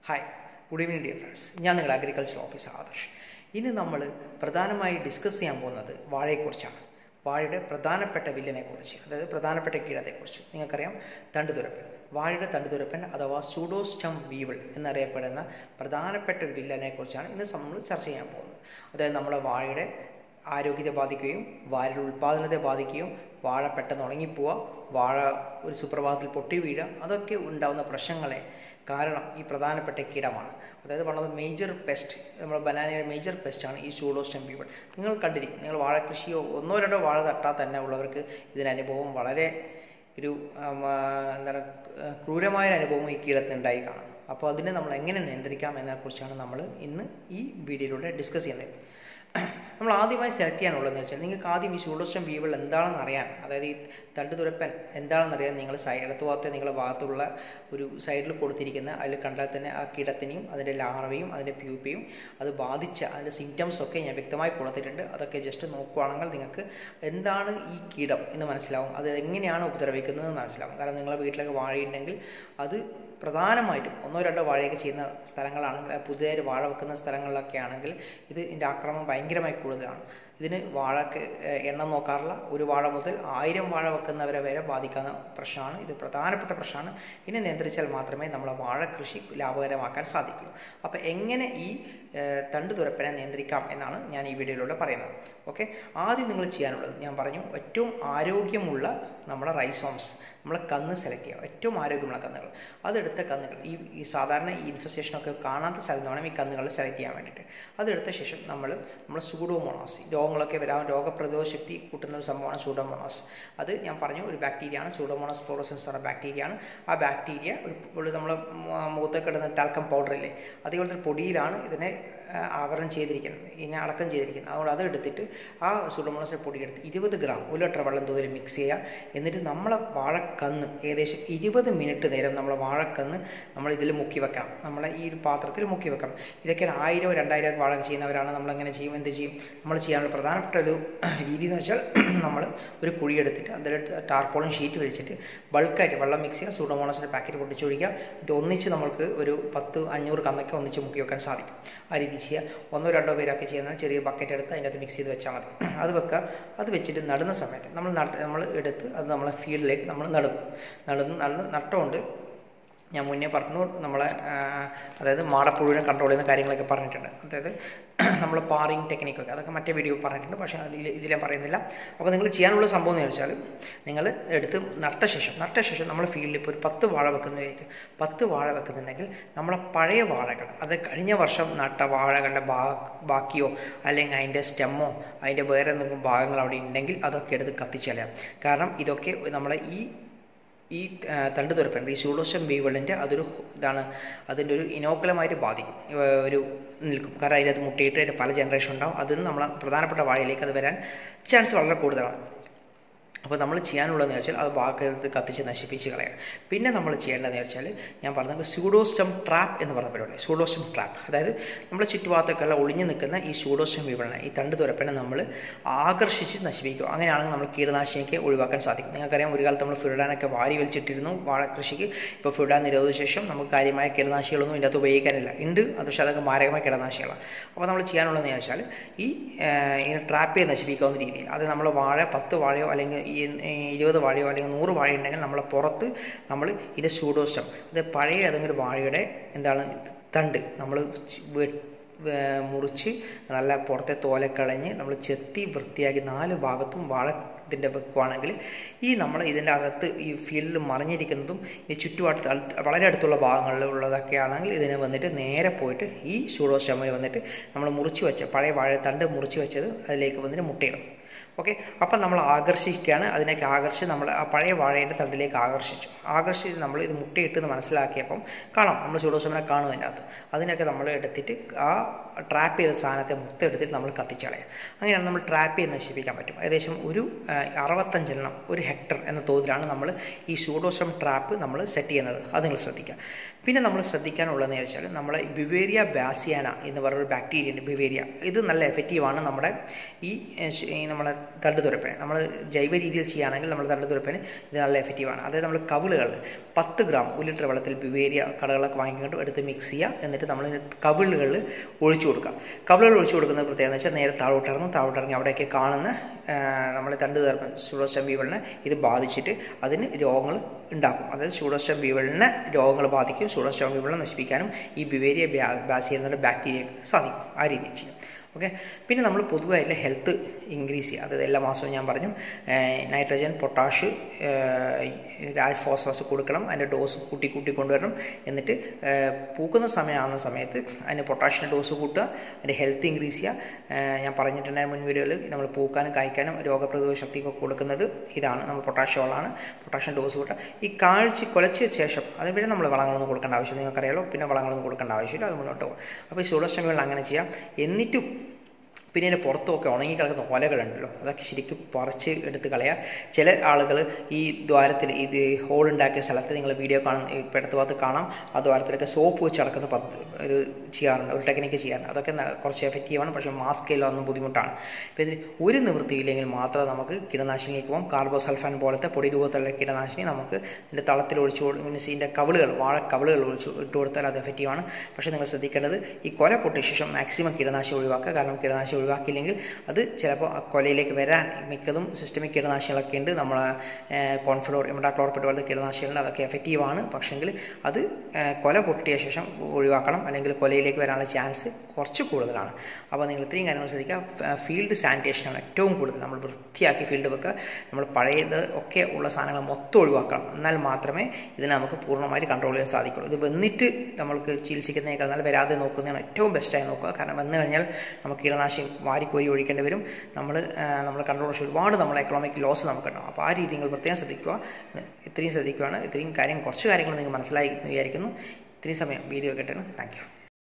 hi good evening dear friends ഞാൻ നിങ്ങളുടെ agriculture officer Adarsh ഇന്ന് നമ്മൾ പ്രധാനമായി ഡിസ്കസ് ചെയ്യാൻ പോകുന്നത് വാഴയെക്കുറിച്ചാണ് വാഴയുടെ പ്രധാനപ്പെട്ട വില്ലനെക്കുറിച്ച് അതായത് പ്രധാനപ്പെട്ട കീടത്തെക്കുറിച്ച് നിങ്ങൾക്കറിയാം തണ്ടുതുരപ്പൻ വാഴയുടെ തണ്ടുതുരപ്പൻ അഥവാ സൂഡോസ്റ്റം വീവൾ എന്നറിയപ്പെടുന്ന പ്രധാനപ്പെട്ട ഒരു വില്ലനെക്കുറിച്ചാണ് ഇന്ന് നമ്മൾ ചർച്ച ചെയ്യാൻ പോകുന്നത് അതായത് നമ്മുടെ വാഴയുടെ ആരോഗ്യത്തെ ബാധിക്കുകയും വാഴയുടെ ഉൽപ്പാദനത്തെ ബാധിക്കുകയും വാഴ പെട്ടെന്ന് ഉണങ്ങിപ്പോവുക വാഴ ഒരു സുപ്രഭാതത്തിൽ പൊട്ടി വീഴുക അതൊക്കെ ഉണ്ടാകുന്ന പ്രശ്നങ്ങളെ കാരണം ഈ പ്രധാനപ്പെട്ട കീടമാണ് അതായത് വളരെ മേജർ പെസ്റ്റ് നമ്മുടെ ബനാനയുടെ മേജർ പെസ്റ്റാണ് ഈ സൂഡോസ്റ്റം പീപ്പിൾ നിങ്ങൾ കണ്ടിരിക്കും നിങ്ങൾ വാഴ കൃഷിയോ ഒന്നോ രണ്ടോ വാഴ തട്ടാൽ തന്നെ ഉള്ളവർക്ക് ഇതിന് അനുഭവം വളരെ ഒരു എന്താണ് ക്രൂരമായ അനുഭവം ഈ കീടത്തിന് ഉണ്ടായി കാണും അപ്പോൾ അതിനെ നമ്മൾ എങ്ങനെ നിയന്ത്രിക്കാം എന്നതിനെക്കുറിച്ചാണ് നമ്മൾ ഇന്ന് ഈ വീഡിയോയിലൂടെ ഡിസ്കസ് ചെയ്യുന്നത് നമ്മൾ ആദ്യമായി സെലക്ട് ചെയ്യാനുള്ളതെന്ന് വെച്ചാൽ നിങ്ങൾക്ക് ആദ്യം ഈ സൂഡോസ്റ്റം വീവൾ എന്താണെന്ന് അറിയാൻ അതായത് ഈ തണ്ടുതുരപ്പൻ എന്താണെന്ന് അറിയാൻ നിങ്ങൾ ഇടത്ത് ഭാഗത്തെ നിങ്ങളുടെ ഭാഗത്തുള്ള ഒരു സൈഡിൽ കൊടുത്തിരിക്കുന്ന അതിൽ കണ്ടാൽ തന്നെ ആ കീടത്തിനെയും അതിൻ്റെ ലാർവയും അതിൻ്റെ പ്യൂപ്പയും അത് ബാധിച്ച അതിൻ്റെ സിംറ്റംസ് ഒക്കെ ഞാൻ വ്യക്തമായി കൊടുത്തിട്ടുണ്ട് അതൊക്കെ ജസ്റ്റ് നോക്കുകയാണെങ്കിൽ നിങ്ങൾക്ക് എന്താണ് ഈ കീടം എന്ന് മനസ്സിലാവും അത് എങ്ങനെയാണ് ഉപദ്രവിക്കുന്നത് എന്ന് മനസ്സിലാവും കാരണം നിങ്ങളുടെ വീട്ടിലൊക്കെ വാഴയുണ്ടെങ്കിൽ അത് പ്രധാനമായിട്ടും ഒന്നോ രണ്ടോ വാഴയൊക്കെ ചെയ്യുന്ന സ്ഥലങ്ങളാണെങ്കിൽ പുതിയതായിട്ട് വാഴ വെക്കുന്ന സ്ഥലങ്ങളിലൊക്കെ ആണെങ്കിൽ ഇത് ഇതിൻ്റെ ആക്രമണം ഭയങ്കരമായി കൂടുതലാണ് ഇതിന് വാഴക്ക് എണ്ണം നോക്കാറില്ല ഒരു വാഴ മുതൽ ആയിരം വാഴ വെക്കുന്നവരെ വരെ ബാധിക്കുന്ന പ്രശ്നമാണ് ഇത് പ്രധാനപ്പെട്ട പ്രശ്നമാണ് ഇതിനെ നിയന്ത്രിച്ചാൽ മാത്രമേ നമ്മളെ വാഴ കൃഷി ലാഭകരമാക്കാൻ സാധിക്കുള്ളൂ അപ്പോൾ എങ്ങനെ ഈ തണ്ട് തുരപ്പനെ നിയന്ത്രിക്കാം എന്നാണ് ഞാൻ ഈ വീഡിയോയിലൂടെ പറയുന്നത് ഓക്കെ ആദ്യം നിങ്ങൾ ചെയ്യാനുള്ളത് ഞാൻ പറഞ്ഞു ഏറ്റവും ആരോഗ്യമുള്ള നമ്മുടെ റൈസോംസ് നമ്മളെ കന്ന് സെലക്ട് ചെയ്യുക ഏറ്റവും ആരോഗ്യമുള്ള കന്നുകൾ അതെടുത്ത കന്നുകൾ ഈ ഈ സാധാരണ ഈ ഇൻഫെസ്റ്റേഷനൊക്കെ കാണാത്ത സ്ഥലത്ത് വേണം ഈ കന്നുകൾ സെലക്ട് ചെയ്യാൻ വേണ്ടിയിട്ട് അതെടുത്ത ശേഷം നമ്മൾ നമ്മുടെ സൂഡോമോണാസ് രോഗങ്ങളൊക്കെ വരാൻ രോഗപ്രതിരോധ ശക്തി കൂട്ടുന്ന ഒരു സംഭവമാണ് സൂഡോമോണാസ് അത് ഞാൻ പറഞ്ഞു ഒരു ബാക്ടീരിയയാണ് സൂഡോമോണാസ് ഫ്ലോറോസൻസ് എന്ന ബാക്ടീരിയയാണ് ആ ബാക്ടീരിയ ഒരു നമ്മൾ മുഖത്തൊക്കെ ഇടുന്ന ടാൽക്കം പൗഡർ ഇല്ലേ അതേപോലത്തെ പൊടിയിലാണ് ഇതിനെ ആവരണം ചെയ്തിരിക്കുന്നത് ഇതിനെ അടക്കം ചെയ്തിരിക്കുന്നത് അതുകൊണ്ട് അത് എടുത്തിട്ട് ആ സൂഡോമോണസിൻ്റെ പൊടി എടുത്ത് ഇരുപത് ഗ്രാം ഒരു ലിറ്റർ വെള്ളം തോതിൽ മിക്സ് ചെയ്യുക എന്നിട്ട് നമ്മളെ വാഴക്കന്ന് ഏകദേശം ഇരുപത് മിനിറ്റ് നേരം നമ്മളെ വാഴക്കന്ന് നമ്മൾ ഇതിൽ മുക്കി വെക്കണം നമ്മളെ ഈ ഒരു പാത്രത്തിൽ മുക്കി വെക്കണം ഇതൊക്കെയാണ് ആയിരം രണ്ടായിരം വാഴ ചെയ്യുന്നവരാണ് നമ്മൾ എങ്ങനെ ചെയ്യും എന്ത് ചെയ്യും നമ്മൾ ചെയ്യാനുള്ള പ്രധാനപ്പെട്ട ഒരു രീതി എന്ന് വെച്ചാൽ നമ്മൾ ഒരു കുഴി എടുത്തിട്ട് അതിൽ ടാർപോളും ഷീറ്റ് വലിച്ചിട്ട് ബൾക്കായിട്ട് വെള്ളം മിക്സ് ചെയ്യുക സൂഡോമോണസിൻ്റെ പാക്കറ്റ് പൊട്ടിച്ചൊഴിക്കുക എന്നിട്ട് ഒന്നിച്ച് നമുക്ക് ഒരു പത്ത് അഞ്ഞൂറ് കന്നൊക്കെ ഒന്നിച്ച് മുക്കി വെക്കാൻ സാധിക്കും ആ രീതി ചെയ്യുക ഒന്നോ രണ്ടോ പേരൊക്കെ ചെയ്യുന്ന ചെറിയ ബക്കറ്റ് എടുത്ത് അതിൻ്റെ അകത്ത് മിക്സ് ചെയ്ത് വെച്ചാൽ മതി അത് വെക്കുക അത് വെച്ചിട്ട് നടുന്ന സമയത്ത് നമ്മൾ നമ്മൾ എടുത്ത് അത് നമ്മളെ ഫീൽഡിലേക്ക് നമ്മൾ നടുന്നു നടുന്നു നടന്ന് നട്ടുകൊണ്ട് ഞാൻ മുന്നേ പറഞ്ഞു നമ്മളെ അതായത് മാടപ്പുഴുവിനെ കൺട്രോൾ ചെയ്യുന്ന കാര്യങ്ങളൊക്കെ പറഞ്ഞിട്ടുണ്ട് അതായത് നമ്മൾ പാറിങ് ടെക്നിക്കൊക്കെ അതൊക്കെ മറ്റേ വീഡിയോ പറഞ്ഞിട്ടുണ്ട് പക്ഷേ അതിൽ ഇതിൽ ഞാൻ പറയുന്നില്ല അപ്പോൾ നിങ്ങൾ ചെയ്യാനുള്ള സംഭവം എന്ന് വെച്ചാൽ നിങ്ങൾ എടുത്ത് നട്ട ശേഷം നട്ട ശേഷം നമ്മൾ ഫീൽഡിൽ ഇപ്പോൾ ഒരു പത്ത് വാഴ വെക്കുന്നതായിരിക്കും പത്ത് വാഴ വെക്കുന്നുണ്ടെങ്കിൽ നമ്മളെ പഴയ വാഴകൾ അത് കഴിഞ്ഞ വർഷം നട്ട വാഴകളുടെ ബാക്കിയോ അല്ലെങ്കിൽ അതിൻ്റെ സ്റ്റെമ്മോ അതിൻ്റെ വേറെ എന്തെങ്കിലും ഭാഗങ്ങൾ അവിടെ ഉണ്ടെങ്കിൽ അതൊക്കെ എടുത്ത് കത്തിച്ചളയാം കാരണം ഇതൊക്കെ നമ്മളെ ഈ ഈ തണ്ട് തുരപ്പുണ്ട് ഈ സൂഡോഷം വീവളിൻ്റെ അതൊരു ഇതാണ് അതിൻ്റെ ഒരു ഇനോക്കുലമായിട്ട് ബാധിക്കും ഒരു നിൽക്കും കാരണം അതിനകത്ത് മുട്ടയിട്ട് അതിൻ്റെ പല ജനറേഷൻ ഉണ്ടാവും അതിന് നമ്മൾ പ്രധാനപ്പെട്ട വാഴയിലേക്ക് അത് വരാൻ ചാൻസ് വളരെ കൂടുതലാണ് അപ്പോൾ നമ്മൾ ചെയ്യാനുള്ളതെന്ന് വെച്ചാൽ അത് ഭാഗത്ത് കത്തിച്ച് നശിപ്പിച്ച് കളയാം പിന്നെ നമ്മൾ ചെയ്യേണ്ടതെന്ന് വെച്ചാൽ ഞാൻ പറഞ്ഞത് സൂഡോസ്റ്റം ട്രാപ്പ് എന്ന് പറഞ്ഞ പരിപാടി സൂഡോസ്റ്റം ട്രാപ്പ് അതായത് നമ്മുടെ ചുറ്റുഭാഗത്തൊക്കെയുള്ള ഒളിഞ്ഞു നിൽക്കുന്ന ഈ സൂഡോസ്റ്റം വിപണന ഈ തണ്ട് തുരപ്പനെ നമ്മൾ ആകർഷിച്ച് നശിപ്പിക്കും അങ്ങനെയാണെങ്കിൽ നമ്മൾ കീടനാശിനിക്ക് ഒഴിവാക്കാൻ സാധിക്കും നിങ്ങൾക്കറിയാം ഒരു കാലത്ത് നമ്മൾ ഫിഡാനൊക്കെ വാരി വലിച്ചിട്ടിരുന്നു വാഴ കൃഷിക്ക് ഇപ്പോൾ ഫിഡാൻ നിരോധിച്ച ശേഷം നമുക്ക് കാര്യമായ കീടനാശികളൊന്നും ഇതിനകത്ത് ഉപയോഗിക്കാനില്ല ഉണ്ട് അത് പക്ഷേ അതൊക്കെ മാരകമായ കീടനാശികളാണ് അപ്പോൾ നമ്മൾ ചെയ്യാനുള്ളതെന്ന് വെച്ചാൽ ഈ ഇങ്ങനെ ട്രാപ്പ് ചെയ്ത് നശിപ്പിക്കാവുന്ന രീതിയിൽ അത് നമ്മൾ വാഴ പത്ത് വാഴയോ അല്ലെങ്കിൽ ഈ ഇരുപത് വാഴയോ അല്ലെങ്കിൽ നൂറ് വാഴ ഉണ്ടെങ്കിൽ നമ്മളെ പുറത്ത് നമ്മൾ ഇതിൻ്റെ സൂഡോസ്റ്റം അത് പഴയ ഏതെങ്കിലും വാഴയുടെ എന്താണ് തണ്ട് നമ്മൾ മുറിച്ച് നല്ല പുറത്തെ തോല കളഞ്ഞ് നമ്മൾ ചെത്തി വൃത്തിയാക്കി നാല് ഭാഗത്തും വാഴ ഇതിൻ്റെ വെക്കുവാണെങ്കിൽ ഈ നമ്മൾ ഇതിൻ്റെ അകത്ത് ഈ ഫീൽഡിൽ മറിഞ്ഞിരിക്കുന്നതും ഈ ചുറ്റുപാടത്ത് വളരെ അടുത്തുള്ള ഭാഗങ്ങളിൽ ഉള്ളതൊക്കെ ആണെങ്കിൽ ഇതിനെ വന്നിട്ട് നേരെ പോയിട്ട് ഈ സൂഡോസ്റ്റമിൽ വന്നിട്ട് നമ്മൾ മുറിച്ച് വെച്ച പഴയ വാഴത്തണ്ട് മുറിച്ച് വെച്ചത് അതിലേക്ക് വന്നിട്ട് മുട്ടയിടും ഓക്കെ അപ്പം നമ്മൾ ആകർഷിക്കുകയാണ് അതിനൊക്കെ ആകർഷിച്ച് നമ്മൾ ആ പഴയ വാഴയുടെ തണ്ടിലേക്ക് ആകർഷിച്ചു ആകർഷിച്ച് നമ്മൾ ഇത് മുട്ടയിട്ട് മനസ്സിലാക്കിയപ്പം കാണാം നമ്മൾ ചൂടോസമനെ കാണും അതിൻ്റെ അകത്ത് അതിനൊക്കെ നമ്മൾ എടുത്തിട്ട് ആ ട്രാപ്പ് ചെയ്ത സാധനത്തെ മൊത്തം എടുത്തിട്ട് നമ്മൾ കത്തിച്ചളയാം അങ്ങനെയാണ് നമ്മൾ ട്രാപ്പ് ചെയ്ത് നശിപ്പിക്കാൻ പറ്റും ഏകദേശം ഒരു അറുപത്തഞ്ചെണ്ണം ഒരു ഹെക്ടർ എന്ന തോതിലാണ് നമ്മൾ ഈ സൂഡോസം ട്രാപ്പ് നമ്മൾ സെറ്റ് ചെയ്യുന്നത് അത് നിങ്ങൾ ശ്രദ്ധിക്കുക പിന്നെ നമ്മൾ ശ്രദ്ധിക്കാനുള്ളതെന്ന് വെച്ചാൽ നമ്മളെ ബിവേരിയ ബാസിയാന എന്ന് പറയുന്ന ബാക്ടീരിയ ഉണ്ട് ബിവേരിയ ഇത് നല്ല എഫക്റ്റീവാണ് നമ്മുടെ ഈ ഈ നമ്മളെ തണ്ടുതുരപ്പന് നമ്മൾ ജൈവ രീതിയിൽ ചെയ്യുകയാണെങ്കിൽ നമ്മുടെ തണ്ടുതുരപ്പന് ഇത് നല്ല എഫക്റ്റീവാണ് അതായത് നമ്മൾ കവിളുകൾ പത്ത് ഗ്രാം ഒരു ലിറ്റർ വെള്ളത്തിൽ ബിവേരിയ കടകളൊക്കെ വാങ്ങിക്കൊണ്ട് എടുത്ത് മിക്സ് ചെയ്യുക എന്നിട്ട് നമ്മൾ കവിളുകളിൽ ഒഴിച്ചു കൊടുക്കുക കവിളുകൾ ഒഴിച്ചു കൊടുക്കുന്ന പ്രത്യേകത എന്ന് വെച്ചാൽ നേരെ താഴോട്ടിറങ്ങും താഴോട്ടിറങ്ങി അവിടെയൊക്കെ കാണുന്ന നമ്മുടെ തണ്ടുതുരപ്പൻ സൂഡോസ്റ്റം ബീവളിനെ ഇത് ബാധിച്ചിട്ട് അതിന് രോഗങ്ങൾ ഉണ്ടാക്കും അതായത് സൂഡോസ്റ്റം ബീവളിനെ രോഗങ്ങൾ ബാധിക്കും സൂഡോസ്റ്റം ബീവളിനെ നശിപ്പിക്കാനും ഈ ബിവേരിയ ബാസി എന്നുള്ള ബാക്ടീരിയക്ക് സാധിക്കും ആ രീതിയിൽ ചെയ്യും ഓക്കെ പിന്നെ നമ്മൾ പൊതുവായിട്ടുള്ള ഹെൽത്ത് ഇൻക്രീസ് ചെയ്യുക അതായത് എല്ലാ മാസവും ഞാൻ പറഞ്ഞു നൈട്രജൻ പൊട്ടാഷ് ഫോസ്ഫറസ് കൊടുക്കണം അതിൻ്റെ ഡോസ് കൂട്ടി കൂട്ടി കൊണ്ടുവരണം എന്നിട്ട് പൂക്കുന്ന സമയമാകുന്ന സമയത്ത് അതിന് പൊട്ടാഷിൻ്റെ ഡോസ് കൂട്ടുക അതിൻ്റെ ഹെൽത്ത് ഇൻക്രീസ് ചെയ്യുക ഞാൻ പറഞ്ഞിട്ടുണ്ടായ മുൻ വീഡിയോയിൽ നമ്മൾ പൂക്കാനും കായ്ക്കാനും രോഗപ്രതിരോധ ശക്തിയൊക്കെ കൊടുക്കുന്നത് ഇതാണ് നമ്മൾ പൊട്ടാഷ്യം വളമാണ് പൊട്ടാഷ്യം ഡോസ് കൂട്ടുക ഈ കാഴ്ച കുലച്ച ശേഷം അത് പിന്നെ നമ്മൾ വളങ്ങളൊന്നും കൊടുക്കേണ്ട ആവശ്യമില്ല നിങ്ങൾക്കറിയാലോ പിന്നെ വളങ്ങളൊന്നും കൊടുക്കേണ്ട ആവശ്യമില്ല അത് മുന്നോട്ട് പോകും അപ്പോൾ ഈ സൂഡോസ്റ്റമികൾ അങ്ങനെ ചെയ്യാം എന്നിട്ടും പിന്നെ ഇതിൻ്റെ പുറത്തൊക്കെ ഉണങ്ങി കിടക്കുന്ന ഓലകളുണ്ടല്ലോ അതൊക്കെ ശരിക്കും പറിച്ച് എടുത്ത് കളയുക ചില ആളുകൾ ഈ ദ്വാരത്തിൽ ഇത് ഹോൾ ഉണ്ടാക്കിയ സ്ഥലത്ത് നിങ്ങൾ വീഡിയോ കാണുന്ന ഇപ്പോൾ അടുത്ത ഭാഗത്ത് കാണാം ആ ദ്വാരത്തിലൊക്കെ സോപ്പ് വെച്ച് അടക്കുന്ന ഒരു ചെയ്യാറുണ്ട് ഒരു ടെക്നിക്ക് ചെയ്യാറുണ്ട് അതൊക്കെ കുറച്ച് എഫക്റ്റീവാണ് പക്ഷേ മാസ്കിലോ ഒന്നും ബുദ്ധിമുട്ടാണ് ഇപ്പോൾ ഇതിന് ഒരു നിവൃത്തിയില്ലെങ്കിൽ മാത്രം നമുക്ക് കീടനാശിനിക്ക് പോകും കാർബോസൾഫാൻ പോലത്തെ പൊടി രൂപത്തിലുള്ള കീടനാശിനി നമുക്ക് ഇതിൻ്റെ തളത്തിൽ ഒഴിച്ചു മീൻസ് ഇതിൻ്റെ കവിളുകൾ വാഴ കവിളുകൾ ഒഴിച്ചു ഇട്ട് കൊടുത്താൽ അത് എഫക്റ്റീവാണ് പക്ഷേ നിങ്ങൾ ശ്രദ്ധിക്കേണ്ടത് ഈ കൊല പൊട്ടിയ ശേഷം മാക്സിമം കീടനാശിനി ഒഴിവാക്കുക കാരണം കീടനാശിനി ഒഴിവാക്കിയില്ലെങ്കിൽ അത് ചിലപ്പോൾ കൊലയിലേക്ക് വരാൻ മിക്കതും സിസ്റ്റമിക് കീടനാശിനികളൊക്കെ ഉണ്ട് നമ്മൾ കോൺഫിഡോർ ഇമഡാക്ലോർപ്പിഡ് പോലത്തെ കീടനാശിനികളുണ്ട് അതൊക്കെ എഫക്റ്റീവാണ് പക്ഷെങ്കിൽ അത് കൊല പൊട്ടിയ ശേഷം ഒഴിവാക്കണം അല്ലെങ്കിൽ കൊലയിലേക്ക് വരാനുള്ള ചാൻസ് കുറച്ച് കൂടുതലാണ് അപ്പോൾ നിങ്ങൾ ഇത്രയും കാര്യങ്ങൾ ശ്രദ്ധിക്കുക ഫീൽഡ് സാനിറ്റേഷനാണ് ഏറ്റവും കൂടുതൽ നമ്മൾ വൃത്തിയാക്കി ഫീൽഡ് വെക്കുക നമ്മൾ പഴയത് ഒക്കെ ഉള്ള സാധനങ്ങൾ മൊത്തം ഒഴിവാക്കണം എന്നാൽ മാത്രമേ ഇതിനെ നമുക്ക് പൂർണ്ണമായിട്ട് കൺട്രോൾ ചെയ്യാൻ സാധിക്കുള്ളൂ ഇത് വന്നിട്ട് നമ്മൾക്ക് ചികിത്സിക്കുന്നതിനേക്കാൾ നല്ല വരാതെ നോക്കുന്നതാണ് ഏറ്റവും ബെസ്റ്റായി നോക്കുക കാരണം വന്നു കഴിഞ്ഞാൽ നമുക്ക് കീടനാശിനി വാരിക്കോരി ഒഴിക്കേണ്ടി വരും നമ്മൾ നമ്മൾ കൺട്രോൾ ഒരുപാട് നമ്മൾ എക്കണോമിക് ലോസ് നമുക്കുണ്ടാവും അപ്പോൾ ആ രീതി നിങ്ങൾ പ്രത്യേകം ശ്രദ്ധിക്കുക ഇത്രയും ശ്രദ്ധിക്കുകയാണ് ഇത്രയും കാര്യം കുറച്ച് കാര്യങ്ങൾ നിങ്ങൾ മനസ്സിലായി വിചാരിക്കുന്നു ഇത്രയും സമയം വീഡിയോ കേട്ടാണ് താങ്ക്